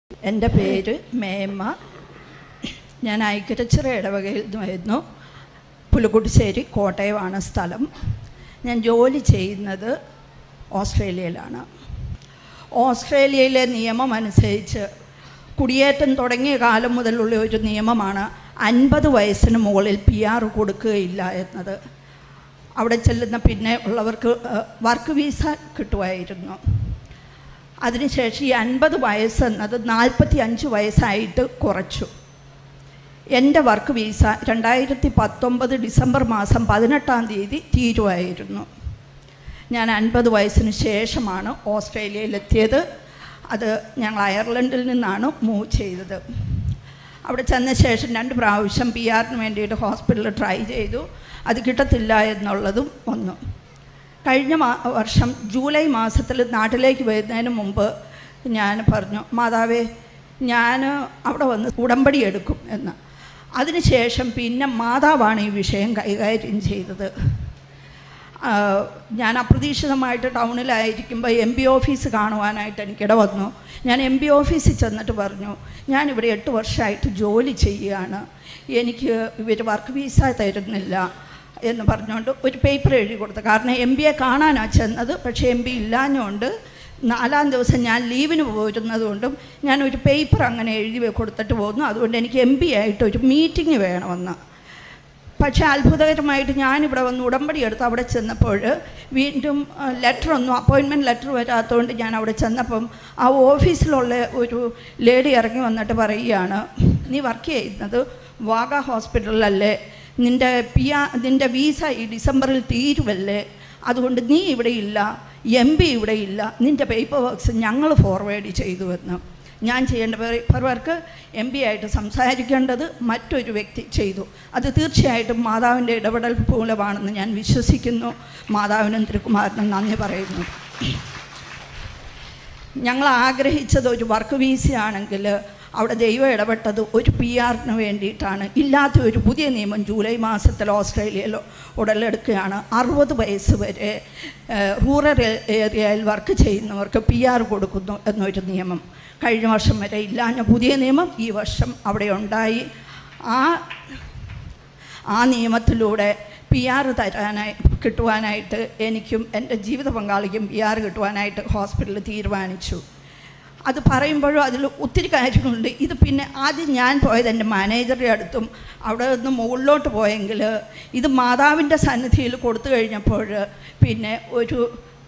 എൻ്റെ പേര് മേമ്മ ഞാൻ ഐക്യരച്ചിറ ഇടവകയിൽ നിന്ന് വരുന്നു പുലുക്കുട്ടിശ്ശേരി കോട്ടയമാണ് സ്ഥലം ഞാൻ ജോലി ചെയ്യുന്നത് ഓസ്ട്രേലിയയിലാണ് ഓസ്ട്രേലിയയിലെ നിയമം അനുസരിച്ച് കുടിയേറ്റം തുടങ്ങിയ കാലം മുതലുള്ള ഒരു നിയമമാണ് അൻപത് വയസ്സിന് മുകളിൽ പി ആർ കൊടുക്കുകയില്ല എന്നത് അവിടെ ചെല്ലുന്ന പിന്നെ ഉള്ളവർക്ക് വർക്ക് വീസ കിട്ടുമായിരുന്നു അതിനുശേഷം ഈ അൻപത് വയസ്സെന്നത് നാൽപ്പത്തി അഞ്ച് വയസ്സായിട്ട് കുറച്ചു എൻ്റെ വർക്ക് വീസ രണ്ടായിരത്തി പത്തൊമ്പത് ഡിസംബർ മാസം പതിനെട്ടാം തീയതി തീരുമായിരുന്നു ഞാൻ അൻപത് വയസ്സിന് ശേഷമാണ് ഓസ്ട്രേലിയയിലെത്തിയത് അത് ഞങ്ങൾ അയർലൻഡിൽ നിന്നാണ് മൂവ് ചെയ്തത് അവിടെ ചെന്ന ശേഷം രണ്ട് പ്രാവശ്യം പി ആറിന് വേണ്ടിയിട്ട് ഹോസ്പിറ്റലിൽ ട്രൈ ചെയ്തു അത് കിട്ടത്തില്ല എന്നുള്ളതും ഒന്ന് കഴിഞ്ഞ മാ വർഷം ജൂലൈ മാസത്തിൽ നാട്ടിലേക്ക് വരുന്നതിന് മുമ്പ് ഞാൻ പറഞ്ഞു മാതാവേ ഞാൻ അവിടെ വന്ന് ഉടമ്പടി എടുക്കും എന്ന് അതിനുശേഷം പിന്നെ മാതാവാണ് ഈ വിഷയം കൈകാര്യം ചെയ്തത് ആ, ഞാൻ അപ്രതീക്ഷിതമായിട്ട് ടൗണിലായിരിക്കുമ്പോൾ എം പി ഓഫീസ് കാണുവാനായിട്ട് എനിക്കിട വന്നു ഞാൻ എം പി ഓഫീസിൽ ചെന്നിട്ട് പറഞ്ഞു ഞാനിവിടെ എട്ട് വർഷമായിട്ട് ജോലി ചെയ്യുകയാണ് എനിക്ക് ഇവർ വർക്ക് വീസ തരുന്നില്ല എന്ന് പറഞ്ഞുകൊണ്ട് ഒരു പേപ്പർ എഴുതി കൊടുത്തു കാരണം എം പിയെ കാണാനാണ് ചെന്നത് പക്ഷേ എം പി ഇല്ലാഞ്ഞുകൊണ്ട് നാലാം ദിവസം ഞാൻ ലീവിന് പോരുന്നത് കൊണ്ടും ഞാൻ ഒരു പേപ്പർ അങ്ങനെ എഴുതി കൊടുത്തിട്ട് പോകുന്നു അതുകൊണ്ട് എനിക്ക് എം പി ആയിട്ട് ഒരു മീറ്റിംഗ് വേണമെന്ന് പക്ഷേ അത്ഭുതകരമായിട്ട് ഞാനിവിടെ വന്ന് ഉടമ്പടി എടുത്ത് അവിടെ ചെന്നപ്പോൾ വീണ്ടും ലെറ്റർ ഒന്നും അപ്പോയിൻമെൻറ്റ് ലെറ്റർ വരാത്തതുകൊണ്ട് ഞാൻ അവിടെ ചെന്നപ്പം ആ ഓഫീസിലുള്ള ഒരു ലേഡി ഇറങ്ങി വന്നിട്ട് പറയുകയാണ് നീ വർക്ക് ചെയ്യുന്നത് വാഗ ഹോസ്പിറ്റലിലല്ലേ നിൻ്റെ പി ആ നിൻ്റെ വീസ ഈ ഡിസംബറിൽ തീരുവല്ലേ അതുകൊണ്ട് നീ ഇവിടെ ഇല്ല എം പി ഇവിടെ ഇല്ല നിൻ്റെ പേപ്പർ വർക്ക്സ് ഞങ്ങൾ ഫോർവേഡ് ചെയ്തു എന്ന് ഞാൻ ചെയ്യേണ്ട പേപ്പർ വർക്ക് എം പി ആയിട്ട് സംസാരിക്കേണ്ടത് മറ്റൊരു വ്യക്തി ചെയ്തു അത് തീർച്ചയായിട്ടും മാതാവിൻ്റെ ഇടപെടൽ മൂലമാണെന്ന് ഞാൻ വിശ്വസിക്കുന്നു മാതാവിനും തിരുക്കുമാരനും നന്ദി പറയുന്നു ഞങ്ങൾ ആഗ്രഹിച്ചത് ഒരു വർക്ക് വീസയാണെങ്കിൽ അവിടെ ദൈവം ഇടപെട്ടത് ഒരു പി ആറിന് വേണ്ടിയിട്ടാണ് ഇല്ലാത്ത ഒരു പുതിയ നിയമം ജൂലൈ മാസത്തിൽ ഓസ്ട്രേലിയയിൽ ഉടലെടുക്കുകയാണ് അറുപത് വയസ്സ് വരെ ഏഹ്, റൂറൽ ഏരിയയിൽ വർക്ക് ചെയ്യുന്നവർക്ക് പി ആർ കൊടുക്കുന്നു എന്നൊരു നിയമം കഴിഞ്ഞ വർഷം വരെ ഇല്ലാഞ്ഞ പുതിയ നിയമം ഈ വർഷം അവിടെ ഉണ്ടായി ആ ആ നിയമത്തിലൂടെ പി ആർ തരാനായി കിട്ടുവാനായിട്ട് എനിക്കും എൻ്റെ ജീവിത പങ്കാളിക്കും പി ആർ കിട്ടുവാനായിട്ട് ഹോസ്പിറ്റലിൽ തീരുമാനിച്ചു അത് പറയുമ്പോഴും അതിൽ ഒത്തിരി കാര്യങ്ങളുണ്ട് ഇത് പിന്നെ ആദ്യം ഞാൻ പോയത് എൻ്റെ മാനേജറുടെ അടുത്തും അവിടെ നിന്ന് മുകളിലോട്ട് പോയെങ്കിൽ ഇത് മാതാവിൻ്റെ സന്നിധിയിൽ കൊടുത്തു കഴിഞ്ഞപ്പോൾ പിന്നെ ഒരു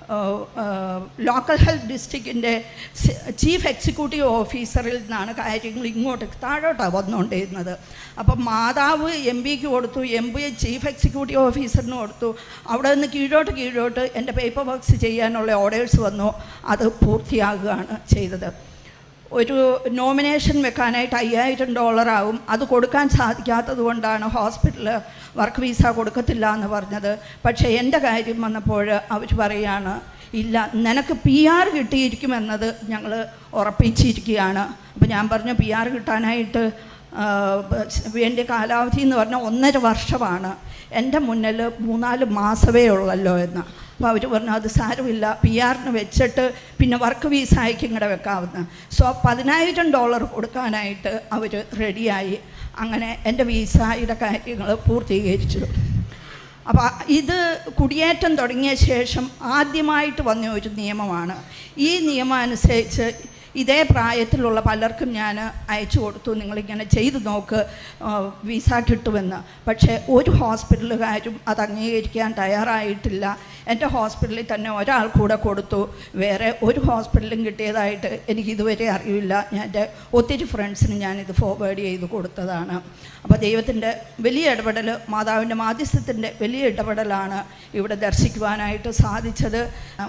ലോക്കൽ ഹെൽത്ത് ഡിസ്ട്രിക്റ്റിൻ്റെ ചീഫ് എക്സിക്യൂട്ടീവ് ഓഫീസറിൽ നിന്നാണ് കാര്യങ്ങൾ ഇങ്ങോട്ട് താഴോട്ടാണ് വന്നുകൊണ്ടിരുന്നത് അപ്പം മാതാവ് എം പിക്ക് കൊടുത്തു എം പി ചീഫ് എക്സിക്യൂട്ടീവ് ഓഫീസറിന് കൊടുത്തു അവിടെ നിന്ന് കീഴോട്ട് കീഴോട്ട് എൻ്റെ പേപ്പർ വർക്ക്സ് ചെയ്യാനുള്ള ഓർഡേഴ്സ് വന്നു അത് പൂർത്തിയാകുകയാണ് ചെയ്തത് ഒരു നോമിനേഷൻ വെക്കാനായിട്ട് അയ്യായിരം ഡോളറാവും അത് കൊടുക്കാൻ സാധിക്കാത്തത് കൊണ്ടാണ് ഹോസ്പിറ്റലിൽ വർക്ക് വീസ കൊടുക്കത്തില്ല എന്ന് പറഞ്ഞത് പക്ഷേ എൻ്റെ കാര്യം വന്നപ്പോൾ അവർ പറയാണ് ഇല്ല നിനക്ക് പി ആർ കിട്ടിയിരിക്കുമെന്നത് ഞങ്ങൾ ഉറപ്പിച്ചിരിക്കുകയാണ് അപ്പോൾ ഞാൻ പറഞ്ഞു പി ആർ കിട്ടാനായിട്ട് ആ, വേണ്ടിയ കാലാവധി എന്ന് പറഞ്ഞാൽ ഒന്നര വർഷമാണ് എൻ്റെ മുന്നിൽ മൂന്നാല് മാസമേ ഉള്ളല്ലോ എന്ന് അപ്പോൾ അവർ പറഞ്ഞു അത് സാരമില്ല പി ആറിന് വെച്ചിട്ട് പിന്നെ വർക്ക് വീസ അയക്കും ഇങ്ങടെ വെക്കാവുന്ന സോ പതിനായിരം ഡോളർ കൊടുക്കാനായിട്ട് അവർ റെഡിയായി അങ്ങനെ എൻ്റെ വീസയുടെ കാര്യങ്ങൾ പൂർത്തീകരിച്ചു അപ്പോൾ ഇത് കുടിയേറ്റം തുടങ്ങിയ ശേഷം ആദ്യമായിട്ട് വന്ന ഒരു നിയമമാണ് ഈ നിയമം അനുസരിച്ച് ഇതേ പ്രായത്തിലുള്ള പലർക്കും ഞാൻ അയച്ചു കൊടുത്തു നിങ്ങളിങ്ങനെ ചെയ്തു നോക്ക് ആ, വിസ കിട്ടുമെന്ന് പക്ഷേ ഒരു ഹോസ്പിറ്റലുകാരും അത് അംഗീകരിക്കാൻ തയ്യാറായിട്ടില്ല എൻ്റെ ഹോസ്പിറ്റലിൽ തന്നെ ഒരാൾ കൂടെ കൊടുത്തു വേറെ ഒരു ഹോസ്പിറ്റലും കിട്ടിയതായിട്ട് എനിക്ക് ഇതുവരെ അറിയില്ല ഞാൻ എൻ്റെ ഒത്തിരി ഫ്രണ്ട്സിന് ഞാനിത് ഫോർവേഡ് ചെയ്ത് കൊടുത്തതാണ് അപ്പോൾ ദൈവത്തിൻ്റെ വലിയ ഇടപെടൽ മാതാവിൻ്റെ മാധ്യസ്ഥത്തിൻ്റെ വലിയ ഇടപെടലാണ് ഇവിടെ ദർശിക്കുവാനായിട്ട് സാധിച്ചത്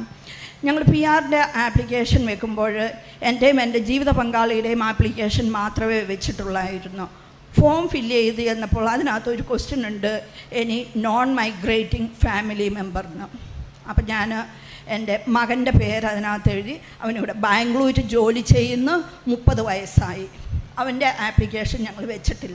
ഞങ്ങൾ പി ആറിൻ്റെ ആപ്ലിക്കേഷൻ വെക്കുമ്പോൾ എൻ്റെയും എൻ്റെ ജീവിത പങ്കാളിയുടെയും ആപ്ലിക്കേഷൻ മാത്രമേ വെച്ചിട്ടുള്ളായിരുന്നു ഫോം ഫില്ല് ചെയ്ത് ചെന്നപ്പോൾ അതിനകത്ത് ഒരു ക്വസ്റ്റ്യൻ ഉണ്ട് ഇനി നോൺ മൈഗ്രേറ്റിംഗ് ഫാമിലി മെമ്പറിന് അപ്പം ഞാൻ എൻ്റെ മകൻ്റെ പേര് അതിനകത്ത് എഴുതി അവനിവിടെ ബാംഗ്ലൂർ ജോലി ചെയ്യുന്നു മുപ്പത് വയസ്സായി അവൻ്റെ ആപ്ലിക്കേഷൻ ഞങ്ങൾ വെച്ചിട്ടില്ല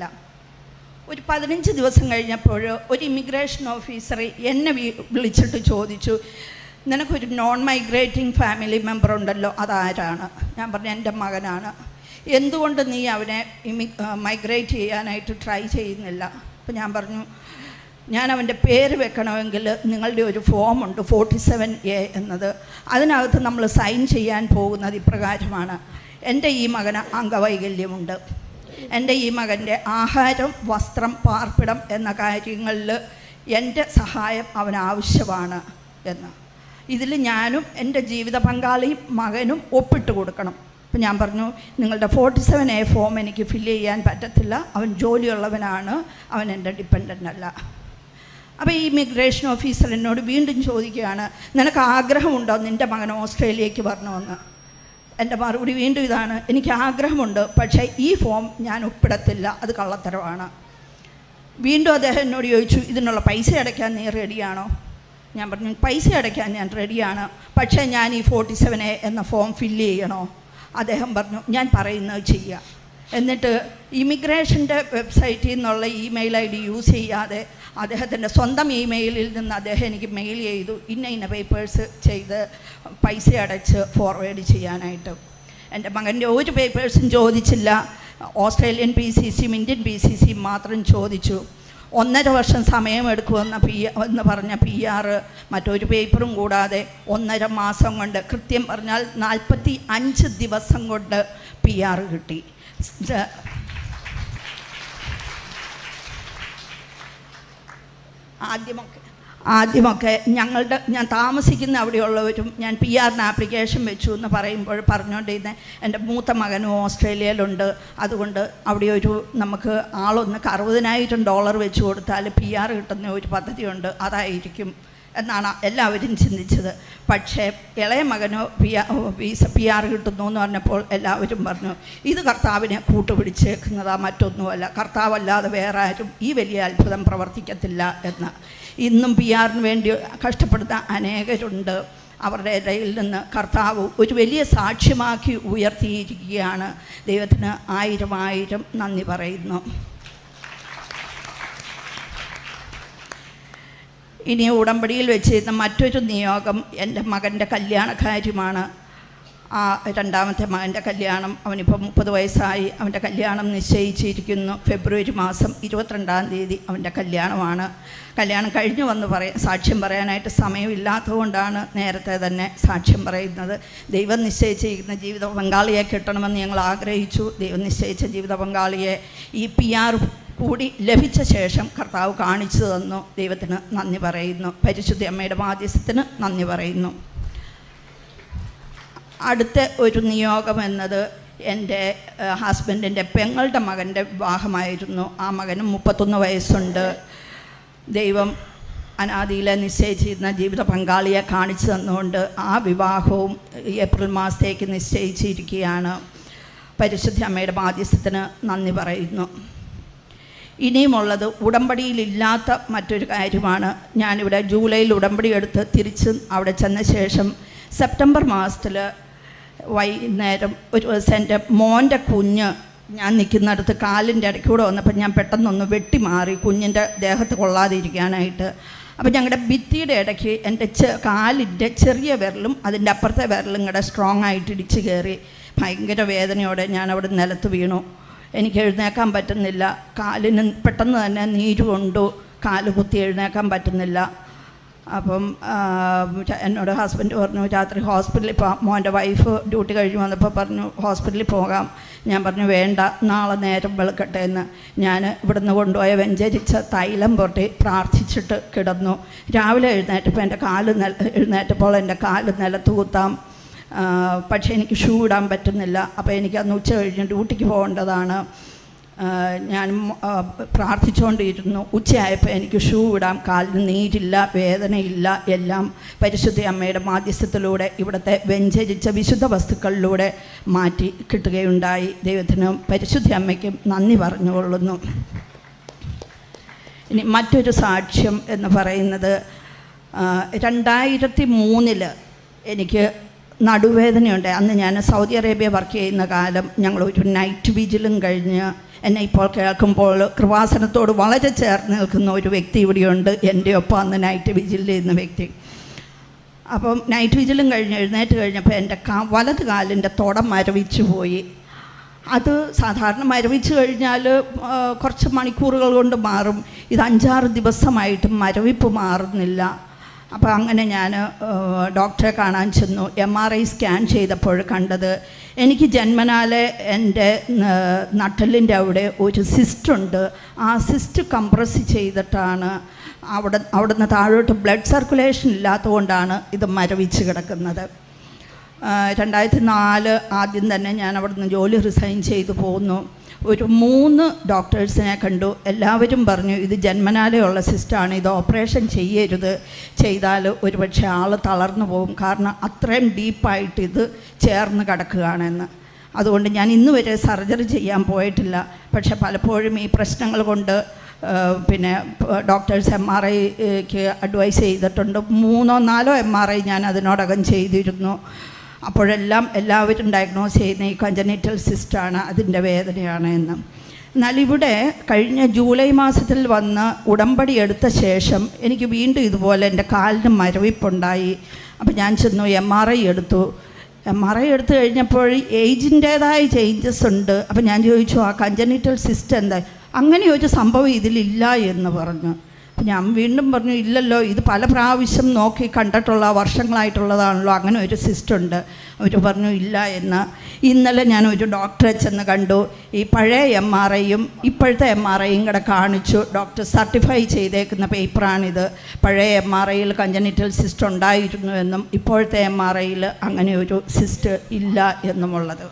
ഒരു പതിനഞ്ച് ദിവസം കഴിഞ്ഞപ്പോൾ ഒരു ഇമിഗ്രേഷൻ ഓഫീസർ എന്നെ വി- വിളിച്ചിട്ട് ചോദിച്ചു നിനക്കൊരു നോൺ മൈഗ്രേറ്റിംഗ് ഫാമിലി മെമ്പർ ഉണ്ടല്ലോ അതാരാണ് ഞാൻ പറഞ്ഞു എൻ്റെ മകനാണ് എന്തുകൊണ്ട് നീ അവനെ ഇമി മൈഗ്രേറ്റ് ചെയ്യാനായിട്ട് ട്രൈ ചെയ്യുന്നില്ല അപ്പം ഞാൻ പറഞ്ഞു ഞാൻ അവൻ്റെ പേര് വെക്കണമെങ്കിൽ നിങ്ങളുടെ ഒരു ഫോമുണ്ട് ഫോർട്ടി സെവൻ എ എന്നത് അതിനകത്ത് നമ്മൾ സൈൻ ചെയ്യാൻ പോകുന്നത് ഇപ്രകാരമാണ് എൻ്റെ ഈ മകന് അംഗവൈകല്യമുണ്ട് എൻ്റെ ഈ മകൻ്റെ ആഹാരം വസ്ത്രം പാർപ്പിടം എന്ന കാര്യങ്ങളിൽ എൻ്റെ സഹായം അവന് ആവശ്യമാണ് എന്ന് ഇതിൽ ഞാനും എൻ്റെ ജീവിത പങ്കാളിയും മകനും ഒപ്പിട്ട് കൊടുക്കണം അപ്പം ഞാൻ പറഞ്ഞു നിങ്ങളുടെ ഫോർട്ടി സെവൻ എ ഫോം എനിക്ക് ഫില്ല് ചെയ്യാൻ പറ്റത്തില്ല അവൻ ജോലിയുള്ളവനാണ് അവൻ എൻ്റെ ഡിപ്പെൻഡൻ്റ് അല്ല അപ്പോൾ ഈ ഇമിഗ്രേഷൻ ഓഫീസർ എന്നോട് വീണ്ടും ചോദിക്കുകയാണ് നിനക്ക് ആഗ്രഹമുണ്ടോ നിൻ്റെ മകൻ ഓസ്ട്രേലിയക്ക് വരണമെന്ന് എൻ്റെ മറുപടി വീണ്ടും ഇതാണ് എനിക്ക് ആഗ്രഹമുണ്ട് പക്ഷേ ഈ ഫോം ഞാൻ ഒപ്പിടത്തില്ല അത് കള്ളത്തരമാണ് വീണ്ടും അദ്ദേഹം എന്നോട് ചോദിച്ചു ഇതിനുള്ള പൈസ അടയ്ക്കാൻ നീ റെഡിയാണോ ഞാൻ പറഞ്ഞു പൈസ അടയ്ക്കാൻ ഞാൻ റെഡിയാണ് പക്ഷേ ഞാൻ ഈ ഫോർട്ടി സെവൻ എ എന്ന ഫോം ഫില്ല് ചെയ്യണോ അദ്ദേഹം പറഞ്ഞു ഞാൻ പറയുന്നത് ചെയ്യുക എന്നിട്ട് ഇമിഗ്രേഷൻ്റെ വെബ്സൈറ്റിൽ നിന്നുള്ള ഇമെയിൽ ഐ ഡി യൂസ് ചെയ്യാതെ അദ്ദേഹത്തിൻ്റെ സ്വന്തം ഇമെയിലിൽ നിന്ന് അദ്ദേഹം എനിക്ക് മെയിൽ ചെയ്തു ഇന്ന ഇന്ന പേപ്പേഴ്സ് ചെയ്ത് പൈസ അടച്ച് ഫോർവേഡ് ചെയ്യാനായിട്ട് എൻ്റെ മകൻ്റെ ഒരു പേപ്പേഴ്സും ചോദിച്ചില്ല ഓസ്ട്രേലിയൻ പി സി സിയും ഇന്ത്യൻ പി സി സിയും മാത്രം ചോദിച്ചു ഒന്നര വർഷം സമയമെടുക്കുമെന്ന പി എന്ന് പറഞ്ഞ പി ആർ മറ്റൊരു പേപ്പറും കൂടാതെ ഒന്നര മാസം കൊണ്ട് കൃത്യം പറഞ്ഞാൽ നാൽപ്പത്തി അഞ്ച് ദിവസം കൊണ്ട് പി ആർ കിട്ടി സ- ആദ്യമൊക്കെ ആദ്യമൊക്കെ ഞങ്ങളുടെ ഞാൻ താമസിക്കുന്ന അവിടെയുള്ളവരും ഞാൻ പി ആറിന് ആപ്ലിക്കേഷൻ വെച്ചു എന്ന് പറയുമ്പോൾ പറഞ്ഞുകൊണ്ടിരുന്ന എൻ്റെ മൂത്ത മകനും ഓസ്ട്രേലിയയിലുണ്ട് അതുകൊണ്ട് അവിടെ ഒരു നമുക്ക് ആളൊന്ന് അറുപതിനായിരം ഡോളർ വെച്ച് കൊടുത്താൽ പി ആർ കിട്ടുന്ന ഒരു പദ്ധതിയുണ്ട് അതായിരിക്കും എന്നാണ് എല്ലാവരും ചിന്തിച്ചത് പക്ഷേ ഇളയ മകനോ P R visa P R കിട്ടുന്നു എന്ന് പറഞ്ഞപ്പോൾ എല്ലാവരും പറഞ്ഞു ഇത് കർത്താവിനെ കൂട്ടുപിടിച്ചേക്കുന്നതാ മറ്റൊന്നുമല്ല കർത്താവല്ലാതെ വേറെ ആരും ഈ വലിയ അത്ഭുതം പ്രവർത്തിക്കത്തില്ല എന്ന് ഇന്നും പി ആറിന് വേണ്ടി കഷ്ടപ്പെടുന്ന അനേകരുണ്ട് അവരുടെ ഇടയിൽ നിന്ന് കർത്താവ് ഒരു വലിയ സാക്ഷ്യമാക്കി ഉയർത്തിയിരിക്കുകയാണ് ദൈവത്തിന് ആയിരം ആയിരം നന്ദി പറയുന്നു ഇനി ഉടമ്പടിയിൽ വെച്ചിരുന്ന മറ്റൊരു നിയോഗം എൻ്റെ മകൻ്റെ കല്യാണക്കാര്യമാണ് ആ രണ്ടാമത്തെ മകൻ്റെ കല്യാണം അവനിപ്പോൾ മുപ്പത് വയസ്സായി അവൻ്റെ കല്യാണം നിശ്ചയിച്ചിരിക്കുന്നു ഫെബ്രുവരി മാസം ഇരുപത്തിരണ്ടാം തീയതി അവൻ്റെ കല്യാണമാണ് കല്യാണം കഴിഞ്ഞു വന്ന് പറയാൻ സാക്ഷ്യം പറയാനായിട്ട് സമയമില്ലാത്തതുകൊണ്ടാണ് നേരത്തെ തന്നെ സാക്ഷ്യം പറയുന്നത് ദൈവം നിശ്ചയിച്ചിരിക്കുന്ന ജീവിത പങ്കാളിയെ കിട്ടണമെന്ന് ഞങ്ങൾ ആഗ്രഹിച്ചു ദൈവം നിശ്ചയിച്ച ജീവിത പങ്കാളിയെ ഈ പി ആർ കൂടി ലഭിച്ച ശേഷം കർത്താവ് കാണിച്ചു തന്നു ദൈവത്തിന് നന്ദി പറയുന്നു പരിശുദ്ധ അമ്മയുടെ മാധ്യസ്ഥത്തിന് നന്ദി പറയുന്നു അടുത്ത ഒരു നിയോഗം എന്നത് എൻ്റെ ഹസ്ബൻഡിൻ്റെ പെങ്ങളുടെ മകൻ്റെ വിവാഹമായിരുന്നു ആ മകന് മുപ്പത്തൊന്ന് വയസ്സുണ്ട് ദൈവം അനാദിയിലെ നിശ്ചയിച്ചിരുന്ന ജീവിത പങ്കാളിയെ കാണിച്ചു തന്നുകൊണ്ട് ആ വിവാഹവും ഏപ്രിൽ മാസത്തേക്ക് നിശ്ചയിച്ചിരിക്കുകയാണ് പരിശുദ്ധ അമ്മയുടെ മാധ്യസ്ഥത്തിന് നന്ദി പറയുന്നു ഇനിയുമുള്ളത് ഉടമ്പടിയിലില്ലാത്ത മറ്റൊരു കാര്യമാണ് ഞാനിവിടെ ജൂലൈയിൽ ഉടമ്പടി എടുത്ത് തിരിച്ച് അവിടെ ചെന്ന ശേഷം സെപ്റ്റംബർ മാസത്തിൽ വൈകുന്നേരം ഒരു ദിവസം എൻ്റെ മോൻ്റെ കുഞ്ഞ് ഞാൻ നിൽക്കുന്നിടത്ത് കാലിൻ്റെ ഇടയ്ക്കൂടെ വന്നപ്പോൾ ഞാൻ പെട്ടെന്നൊന്ന് വെട്ടിമാറി കുഞ്ഞിൻ്റെ ദേഹത്ത് കൊള്ളാതിരിക്കാനായിട്ട് അപ്പോൾ ഞങ്ങളുടെ ഭിത്തിയുടെ ഇടയ്ക്ക് എൻ്റെ ചെ കാലിൻ്റെ ചെറിയ വിരലും അതിൻ്റെ അപ്പുറത്തെ വിരലും കൂടെ സ്ട്രോങ് ആയിട്ട് ഇടിച്ച് കയറി ഭയങ്കര വേദനയോടെ ഞാൻ അവിടെ നിലത്ത് വീണു എനിക്ക് എഴുന്നേക്കാൻ പറ്റുന്നില്ല കാലിന് പെട്ടെന്ന് തന്നെ നീര് കൊണ്ടു കാല് കുത്തി എഴുന്നേക്കാൻ പറ്റുന്നില്ല അപ്പം ആ, ച- എന്നോട് ഹസ്ബൻഡ് പറഞ്ഞു രാത്രി ഹോസ്പിറ്റലിൽ പോകാം മോൻ്റെ വൈഫ് ഡ്യൂട്ടി കഴിഞ്ഞ് വന്നപ്പോൾ പറഞ്ഞു ഹോസ്പിറ്റലിൽ പോകാം ഞാൻ പറഞ്ഞു വേണ്ട നാളെ നേരം വെളുക്കട്ടെ എന്ന് ഞാൻ ഇവിടുന്ന് കൊണ്ടുപോയ വെഞ്ചരിച്ച തൈലം പൊട്ടി പ്രാർത്ഥിച്ചിട്ട് കിടന്നു രാവിലെ എഴുന്നേറ്റപ്പോൾ എൻ്റെ കാല് നില എഴുന്നേറ്റപ്പോൾ എൻ്റെ കാല് നിലത്ത് കുത്താം ആ, പക്ഷേ എനിക്ക് ഷൂ ഇടാൻ പറ്റുന്നില്ല അപ്പോൾ എനിക്ക് അന്ന് ഉച്ച കഴിഞ്ഞ് ഡ്യൂട്ടിക്ക് പോകേണ്ടതാണ് ആ, ഞാൻ മ- ആ, പ്രാർത്ഥിച്ചുകൊണ്ടിരുന്നു ഉച്ചയായപ്പോൾ എനിക്ക് ഷൂ ഇടാം കാലിന് നീരില്ല വേദനയില്ല എല്ലാം പരിശുദ്ധ അമ്മയുടെ മാധ്യസ്ഥത്തിലൂടെ ഇവിടുത്തെ വെഞ്ചരിച്ച വിശുദ്ധ വസ്തുക്കളിലൂടെ മാറ്റി കിട്ടുകയുണ്ടായി ദൈവത്തിന് പരിശുദ്ധ അമ്മയ്ക്കും നന്ദി പറഞ്ഞുകൊള്ളുന്നു ഇനി മറ്റൊരു സാക്ഷ്യം എന്ന് പറയുന്നത് ആ, രണ്ടായിരത്തി മൂന്നിൽ എനിക്ക് നടുവേദനയുണ്ട് അന്ന് ഞാൻ സൗദി അറേബ്യ വർക്ക് ചെയ്യുന്ന കാലം ഞങ്ങൾ ഒരു നൈറ്റ് വിജിലും കഴിഞ്ഞ് എന്നെ ഇപ്പോൾ കേൾക്കുമ്പോൾ കൃപാസനത്തോട് വളരെ ചേർന്ന് നിൽക്കുന്ന ഒരു വ്യക്തി ഇവിടെയുണ്ട് എൻ്റെ ഒപ്പം അന്ന് നൈറ്റ് വിജിലിൽ ഇരുന്ന വ്യക്തി അപ്പം നൈറ്റ് വിജിലും കഴിഞ്ഞ് എഴുന്നേറ്റ് കഴിഞ്ഞപ്പോൾ എൻ്റെ കാ വലത് കാലിൻ്റെ തുടം മരവിച്ചു പോയി അത് സാധാരണ മരവിച്ച് കഴിഞ്ഞാൽ ആ, കുറച്ച് മണിക്കൂറുകൾ കൊണ്ട് മാറും ഇത് അഞ്ചാറ് ദിവസമായിട്ടും മരവിപ്പ് മാറുന്നില്ല അപ്പോൾ അങ്ങനെ ഞാൻ ഡോക്ടറെ കാണാൻ ചെന്നു എം ആർ ഐ സ്കാൻ ചെയ്തപ്പോൾ കണ്ടത് എനിക്ക് ജന്മനാലെ എൻ്റെ നട്ടലിൻ്റെ അവിടെ ഒരു സിസ്റ്റ് ഉണ്ട് ആ സിസ്റ്റ് കംപ്രസ് ചെയ്തിട്ടാണ് അവിടെ അവിടുന്ന് താഴോട്ട് ബ്ലഡ് സർക്കുലേഷൻ ഇല്ലാത്തതുകൊണ്ടാണ് ഇത് മരവിച്ച് കിടക്കുന്നത് ആ, രണ്ടായിരത്തി നാല് ആദ്യം തന്നെ ഞാൻ അവിടുന്ന് ജോലി റിസൈൻ ചെയ്തു പോന്നു ഒരു മൂന്ന് ഡോക്ടേഴ്സിനെ കണ്ടു എല്ലാവരും പറഞ്ഞു ഇത് ജന്മനാലെയുള്ള സിസ്റ്റാണ് ഇത് ഓപ്പറേഷൻ ചെയ്യരുത് ചെയ്താൽ ഒരുപക്ഷെ ആൾ തളർന്നു പോകും കാരണം അത്രയും ഡീപ്പായിട്ട് ഇത് ചേർന്ന് കിടക്കുകയാണെന്ന് അതുകൊണ്ട് ഞാൻ ഇന്ന് വരെ സർജറി ചെയ്യാൻ പോയിട്ടില്ല പക്ഷെ പലപ്പോഴും ഈ പ്രശ്നങ്ങൾ കൊണ്ട് ആ, പിന്നെ ഡോക്ടേഴ്സ് എം ആർ ഐക്ക് അഡ്വൈസ് ചെയ്തിട്ടുണ്ട് മൂന്നോ നാലോ എം ആർ ഐ ഞാൻ അതിനോടകം ചെയ്തിരുന്നു അപ്പോഴെല്ലാം എല്ലാവരും ഡയഗ്നോസ് ചെയ്യുന്ന ഈ കഞ്ചനിറ്റൽ സിസ്റ്റാണ് അതിൻ്റെ വേദനയാണ് എന്ന് എന്നാൽ ഇവിടെ കഴിഞ്ഞ ജൂലൈ മാസത്തിൽ വന്ന് ഉടമ്പടി എടുത്ത ശേഷം എനിക്ക് വീണ്ടും ഇതുപോലെ എൻ്റെ കാലിന് മരവിപ്പുണ്ടായി അപ്പോൾ ഞാൻ ചെന്നു എം ആർ ഐ എടുത്തു എം ആർ ഐ എടുത്തു കഴിഞ്ഞപ്പോൾ ഏജിൻ്റേതായ ചേഞ്ചസ് ഉണ്ട് അപ്പം ഞാൻ ചോദിച്ചു ആ കഞ്ചനിറ്റൽ സിസ്റ്റം എന്താ അങ്ങനെ ഒരു സംഭവം ഇതിലില്ല എന്ന് പറഞ്ഞു അപ്പം ഞാൻ വീണ്ടും പറഞ്ഞു ഇല്ലല്ലോ ഇത് പല പ്രാവശ്യം നോക്കി കണ്ടിട്ടുള്ള വർഷങ്ങളായിട്ടുള്ളതാണല്ലോ അങ്ങനെ ഒരു സിസ്റ്റം ഉണ്ട് അവർ പറഞ്ഞു ഇല്ല എന്ന് ഇന്നലെ ഞാൻ ഒരു ഡോക്ടറെ ചെന്ന് കണ്ടു ഈ പഴയ എം ആർ ഐയും ഇപ്പോഴത്തെ എം ആർ ഐയും കൂടെ കാണിച്ചു ഡോക്ടർ സർട്ടിഫൈ ചെയ്തേക്കുന്ന പേപ്പറാണിത് പഴയ എം ആർ ഐയിൽ കഞ്ചനിറ്റൽ സിസ്റ്റ് ഉണ്ടായിരുന്നു എന്നും ഇപ്പോഴത്തെ എം ആർ ഐയിൽ അങ്ങനെ ഒരു സിസ്റ്റ് ഇല്ല എന്നുമുള്ളത്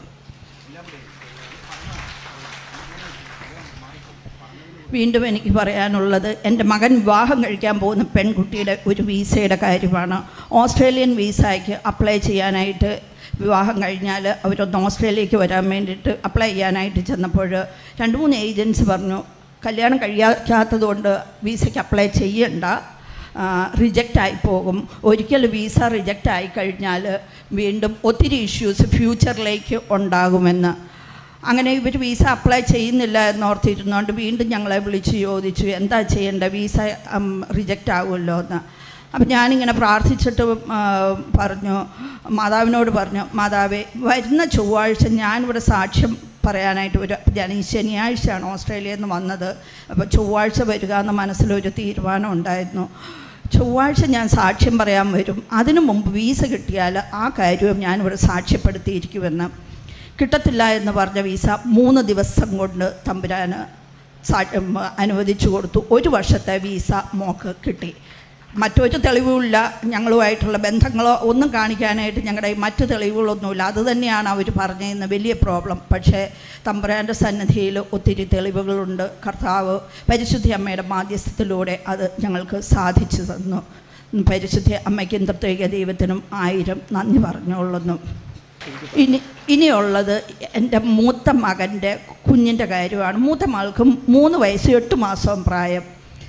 വീണ്ടും എനിക്ക് പറയാനുള്ളത് എൻ്റെ മകൻ വിവാഹം കഴിക്കാൻ പോകുന്ന പെൺകുട്ടിയുടെ ഒരു വീസയുടെ കാര്യമാണ് ഓസ്ട്രേലിയൻ വീസയ്ക്ക് അപ്ലൈ ചെയ്യാനായിട്ട് വിവാഹം കഴിഞ്ഞാൽ അവരൊന്ന് ഓസ്ട്രേലിയക്ക് വരാൻ വേണ്ടിയിട്ട് അപ്ലൈ ചെയ്യാനായിട്ട് ചെന്നപ്പോൾ രണ്ട് മൂന്ന് ഏജൻസ് പറഞ്ഞു കല്യാണം കഴിയാത്തതുകൊണ്ട് വീസയ്ക്ക് അപ്ലൈ ചെയ്യണ്ട റിജക്റ്റ് ആയി പോകും ഒരിക്കൽ വീസ റിജക്റ്റ് ആയി കഴിഞ്ഞാൽ വീണ്ടും ഒത്തിരി ഇഷ്യൂസ് ഫ്യൂച്ചറിലേക്ക് ഉണ്ടാകുമെന്ന് അങ്ങനെ ഇവർ വീസ അപ്ലൈ ചെയ്യുന്നില്ല എന്നോർത്തിരുന്നുകൊണ്ട് വീണ്ടും ഞങ്ങളെ വിളിച്ച് ചോദിച്ചു എന്താ ചെയ്യേണ്ടത് വീസ റിജക്റ്റ് ആകുമല്ലോ എന്ന് അപ്പം ഞാനിങ്ങനെ പ്രാർത്ഥിച്ചിട്ട് ആ, പറഞ്ഞു മാതാവിനോട് പറഞ്ഞു മാതാവേ വരുന്ന ചൊവ്വാഴ്ച ഞാനിവിടെ സാക്ഷ്യം പറയാനായിട്ട് ഒരു ഞാൻ ഈ ശനിയാഴ്ചയാണ് ഓസ്ട്രേലിയയിൽ നിന്ന് വന്നത് അപ്പോൾ ചൊവ്വാഴ്ച വരിക എന്ന മനസ്സിലൊരു തീരുമാനം ഉണ്ടായിരുന്നു ചൊവ്വാഴ്ച ഞാൻ സാക്ഷ്യം പറയാൻ വരും അതിനു മുമ്പ് വീസ കിട്ടിയാൽ ആ കാര്യവും ഞാനിവിടെ സാക്ഷ്യപ്പെടുത്തിയിരിക്കുമെന്ന് കിട്ടത്തില്ല എന്ന് പറഞ്ഞ വീസ മൂന്ന് ദിവസം കൊണ്ട് തമ്പുരാന് സാ- ഉം, അനുവദിച്ചു കൊടുത്തു ഒരു വർഷത്തെ വീസ മോക്ക് കിട്ടി മറ്റൊരു തെളിവുമില്ല ഞങ്ങളുമായിട്ടുള്ള ബന്ധങ്ങളോ ഒന്നും കാണിക്കാനായിട്ട് ഞങ്ങളുടെ ഈ മറ്റു തെളിവുകളൊന്നുമില്ല അത് തന്നെയാണ് അവർ പറഞ്ഞിരുന്ന വലിയ പ്രോബ്ലം പക്ഷേ തമ്പുരാൻ്റെ സന്നിധിയിൽ ഒത്തിരി തെളിവുകളുണ്ട് കർത്താവ് പരിശുദ്ധി അമ്മയുടെ മാധ്യസ്ഥത്തിലൂടെ അത് ഞങ്ങൾക്ക് സാധിച്ചു തന്നു പരിശുദ്ധ അമ്മയ്ക്കും പ്രത്യേക ദൈവത്തിനും ആയിരം നന്ദി പറഞ്ഞുകൊള്ളുന്നു ഇനി ഇനിയുള്ളത് എൻ്റെ മൂത്ത മകൻ്റെ കുഞ്ഞിൻ്റെ കാര്യമാണ് മൂത്ത മകൾക്ക് മൂന്ന് വയസ്സ് എട്ട് മാസം പ്രായം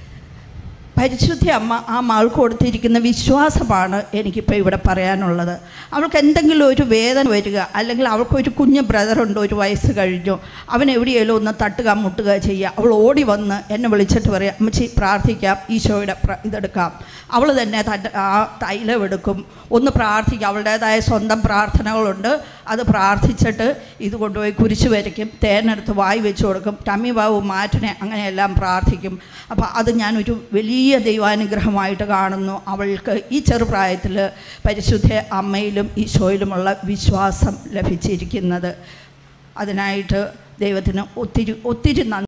പരിശുദ്ധി അമ്മ ആ മകൾക്ക് കൊടുത്തിരിക്കുന്ന വിശ്വാസമാണ് എനിക്കിപ്പോൾ ഇവിടെ പറയാനുള്ളത് അവൾക്ക് എന്തെങ്കിലും ഒരു വേദന വരിക അല്ലെങ്കിൽ അവൾക്കൊരു കുഞ്ഞ് ബ്രദറുണ്ട് ഒരു വയസ്സ് കഴിഞ്ഞു അവൻ എവിടെയെങ്കിലും ഒന്ന് തട്ടുക മുട്ടുക ചെയ്യുക അവൾ ഓടി വന്ന് എന്നെ വിളിച്ചിട്ട് പറയാം അമ്മച്ചി പ്രാർത്ഥിക്കാം ഈശോയുടെ പ്ര ഇതെടുക്കാം അവൾ തന്നെ തൻ്റെ ആ തൈലം എടുക്കും ഒന്ന് പ്രാർത്ഥിക്കും അവളുടേതായ സ്വന്തം പ്രാർത്ഥനകളുണ്ട് അത് പ്രാർത്ഥിച്ചിട്ട് ഇത് കൊണ്ടുപോയി കുരിശ് വരയ്ക്കും തേനെടുത്ത് വായി വെച്ച് കൊടുക്കും ടമ്മി ബാബു മാറ്റിനെ അങ്ങനെയെല്ലാം പ്രാർത്ഥിക്കും അപ്പോൾ അത് ഞാനൊരു വലിയ ദൈവാനുഗ്രഹമായിട്ട് കാണുന്നു അവൾക്ക് ഈ ചെറുപ്രായത്തിൽ പരിശുദ്ധ അമ്മയിലും ഈശോയിലുമുള്ള വിശ്വാസം ലഭിച്ചിരിക്കുന്നത് അതിനായിട്ട് ദൈവത്തിന് ഒത്തിരി ഒത്തിരി നന്ദി